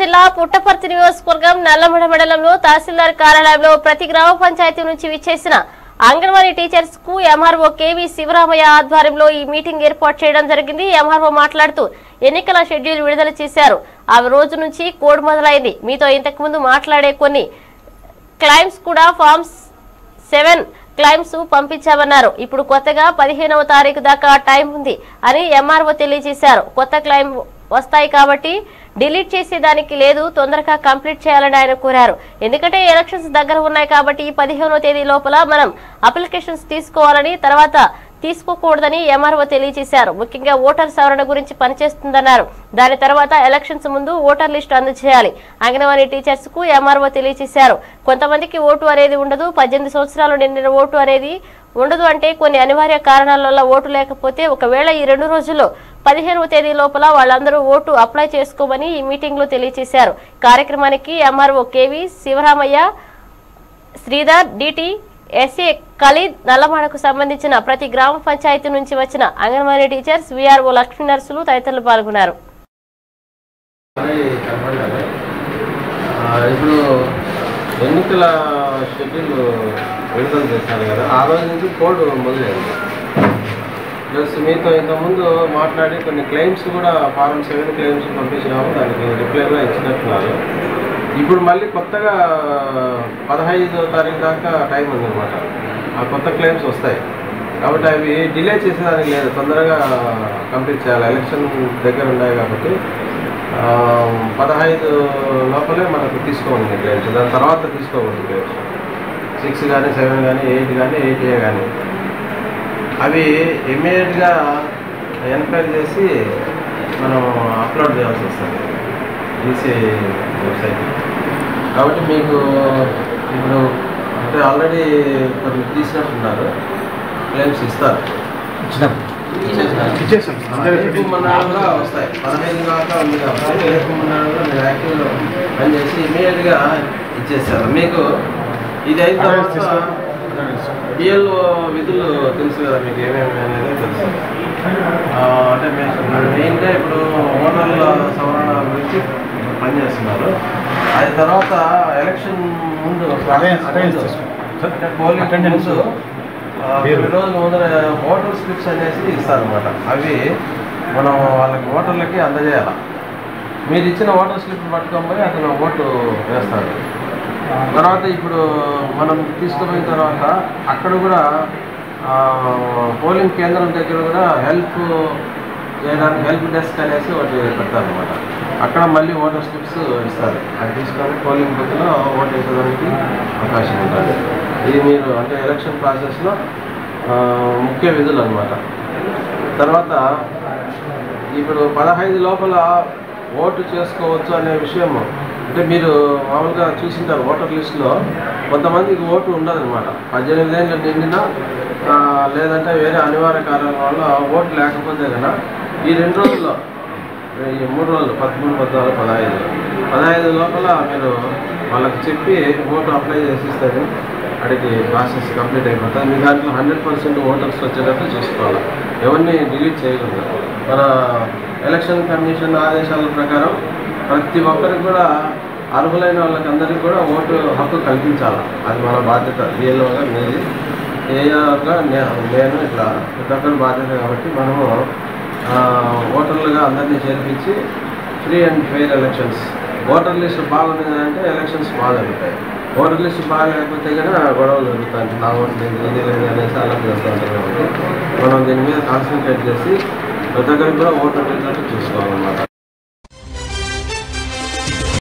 జిల్లా పుట్టపర్తి నియోజకవర్గం నల్లమడ మండలంలో తహసీల్దార్ కార్యాలయంలో ప్రతి గ్రామ పంచాయతీ నుంచి విచ్చేసిన అంగన్వాడీ టీచర్స్ కు ఎంఆర్ఓ కేవీ శివరామయ్య ఆధ్వర్యంలో ఈ మీటింగ్ ఏర్పాటు చేయడం జరిగింది ఎంఆర్ఓ మాట్లాడుతూ ఎన్నికల షెడ్యూల్ విడుదల చేశారు ఆ రోజు నుంచి కోడ్ మొదలైంది మీతో ఇంతకుముందు మాట్లాడే కొన్ని క్లైమ్స్ కూడా ఫార్మ్స్ సెవెన్ క్లైమ్స్ పంపించామన్నారు ఇప్పుడు కొత్తగా పదిహేనవ తారీఖు దాకా టైం ఉంది అని ఎంఆర్ఓ తెలియజేశారు కొత్త క్లైమ్ వస్తాయి కాబట్టి డిలీట్ చేసేదానికి లేదు తొందరగా కంప్లీట్ చేయాలని ఆయన కోరారు ఎందుకంటే ఎలక్షన్స్ దగ్గర ఉన్నాయి కాబట్టి ఈ పదిహేనవ తేదీ లోపల మనం అప్లికేషన్స్ తీసుకోవాలని తర్వాత తీసుకోకూడదని ఎంఆర్ఓ తెలియజేశారు ముఖ్యంగా ఓటర్ సవరణ గురించి పనిచేస్తుందన్నారు దాని తర్వాత ఎలక్షన్స్ ముందు ఓటర్ లిస్టు అందజేయాలి అంగన్వాడీ టీచర్స్ కు ఎంఆర్ఓ తెలియజేశారు కొంతమందికి ఓటు అనేది ఉండదు పద్దెనిమిది సంవత్సరాలు నిండిన ఓటు అనేది ఉండదు అంటే కొన్ని అనివార్య కారణాల వల్ల ఓటు లేకపోతే ఒకవేళ ఈ రెండు రోజుల్లో పదిహేనవ తేదీ లోపల వాళ్ళందరూ ఓటు అప్లై చేసుకోమని ఈ మీటింగ్ లో తెలియజేశారు కార్యక్రమానికి MRO KV Sivaramaiah Sridhar DT SA Khalid నల్లమాడకు సంబంధించిన ప్రతి గ్రామ పంచాయతీ నుంచి వచ్చిన అంగన్వాడీ టీచర్స్ వీఆర్ఓ లక్ష్మీ నర్సులు తదితరులు పాల్గొన్నారు అనేది కనపడలేదు. ఆ, ఇప్పుడు ఎన్నికల షెడ్యూల్ విడుదల చేశారు కదా ఆ రోజు నుంచి కోడ్ మొదలైంది ప్లస్ మీతో ఇంతకుముందు మాట్లాడి కొన్ని క్లెయిమ్స్ కూడా ఫారం సెవెన్ క్లెయిమ్స్ పంపించినాము దానికి రిప్లై కూడా ఇచ్చినట్టున్నారు ఇప్పుడు మళ్ళీ కొత్తగా పదహైదో తారీఖు దాకా టైం ఉందన్నమాట ఆ కొత్త క్లెయిమ్స్ వస్తాయి కాబట్టి అవి డిలే చేసేదానికి లేదు తొందరగా కంప్లీట్ చేయాలి ఎలక్షన్ దగ్గర ఉన్నాయి కాబట్టి ఆ, పదహైదు లోపలే మనకు తీసుకోవాలి క్లెయిమ్స్ దాని తర్వాత తీసుకోకూడదు క్లెయిమ్స్ సిక్స్ కానీ సెవెన్ కానీ ఎయిట్ కానీ ఎయిట్ ఏ కానీ అవి ఇమీడియట్గా ఎన్క్వైరీ చేసి మనం అప్లోడ్ చేయాల్సి వస్తుంది ఈసీ వెబ్సైట్ కాబట్టి మీకు ఇప్పుడు అంటే ఆల్రెడీ కొన్ని తీసినట్టున్నారు క్లెయిమ్స్ ఇస్తారు ఇచ్చేసాం రేపు మొన్నాడు కూడా వస్తాయి పదహైదు దాకా ఉంది కాబట్టి రేపు మొన్నాడు కూడా మీరు యాక్టివ్లో పనిచేసి ఇమీడియట్గా ఇచ్చేస్తారు మీకు ఇది అయిన తర్వాత డిఎల్ఓ విధులు తెలుసు కదా మీకు ఏమేమి అనేది తెలుసు ఆ, అంటే మేము మెయిన్గా ఇప్పుడు ఓటర్ల సవరణ గురించి పనిచేస్తున్నారు అది తర్వాత ఎలక్షన్ ముందు Attendance- attendance ముందు, చేసుకోండి. అంటే పోలింగ్ Attendance. ముందు ఆ, పేరు. కొన్ని రోజుల ముందర ఓటర్ స్లిప్స్ అనేసి ఇస్తారనమాట అవి మనం వాళ్ళకి ఓటర్లకి అందజేయాలి మీరు ఇచ్చిన ఓటర్ స్లిప్ పట్టుకొని పోయి అతను ఓటు వేస్తాడు తర్వాత ఇప్పుడు మనం తీసుకుపోయిన తర్వాత అక్కడ కూడా ఆ, పోలింగ్ కేంద్రం దగ్గర కూడా హెల్ప్ చేయడానికి హెల్ప్ డెస్క్ అనేసి ఒకటి పెడతారనమాట అక్కడ మళ్ళీ ఓటర్ స్లిప్స్ ఇస్తారు అది తీసుకొని పోలింగ్ బూత్లో ఓటు వేసేదానికి అవకాశం ఉంటుంది ఇది మీరు అంటే ఎలక్షన్ ప్రాసెస్లో ఆ, ముఖ్య విధులు అనమాట తర్వాత ఇప్పుడు పదహైదు లోపల ఓటు చేసుకోవచ్చు అనే విషయం అంటే మీరు మామూలుగా చూసింటారు ఓటర్ లిస్టులో కొంతమందికి ఓటు ఉండదన్నమాట పద్దెనిమిది ఏళ్ళు నిండినా ఆ, లేదంటే వేరే అనివార్య కారణాల వల్ల ఓటు లేకపోతే కనుక ఈ రెండు రోజుల్లో ఈ మూడు రోజులు పదమూడు పద్నాలుగు పదహైదు పదహైదు లోపల మీరు వాళ్ళకి చెప్పి ఓటు అప్లై చేసి ఇస్తారు అడిగి ప్రాసెస్ కంప్లీట్ అయిపోతుంది మీ దాంట్లో హండ్రెడ్ పర్సెంట్ ఓటర్స్ వచ్చేటట్టు చూసుకోవాలి ఎవరిని డిలీట్ చేయకూడదు మన ఎలక్షన్ కమిషన్ ఆదేశాల ప్రకారం ప్రతి ఒక్కరికి కూడా అర్హులైన వాళ్ళకందరికీ కూడా ఓటు హక్కు కల్పించాలి అది మన బాధ్యత బిఎల్ఓగా మీది ఏగా నేను ఇట్లా ప్రతి ఒక్కరి బాధ్యత కాబట్టి మనము ఆ, ఓటర్లుగా అందరినీ చేర్పించి free and fair elections voter list బాగుంది అంటే ఎలక్షన్స్ బాగా జరుగుతాయి ఓటర్ లిస్ట్ బాగా లేకపోతే కనుక గొడవలు జరుగుతాయి నా ఓటు లేదు ఇది లేదు అనేసి అలా చేస్తూ ఉంటారు కాబట్టి మనం దీని మీద కాన్సన్ట్రేట్ చేసి ప్రతి ఒక్కరికి కూడా ఓటు ఉండేటట్టు చూసుకోవాలన్నమాట